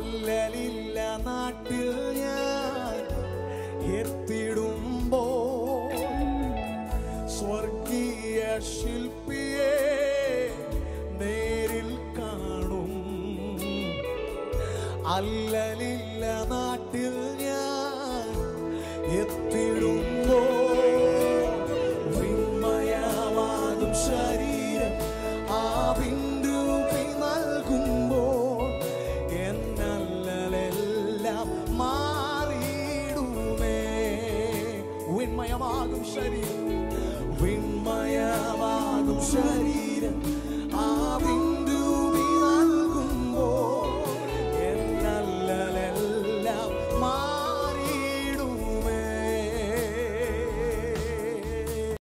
അല്ലലില്ല നാട്ടിൽ ഞാൻ എത്തിടുമ്പോ സ്വർഗീയ ശില്പിയെ നേരിൽ കാണും അല്ലലില്ല നാട്ടിൽ ഞാൻ എത്തിടും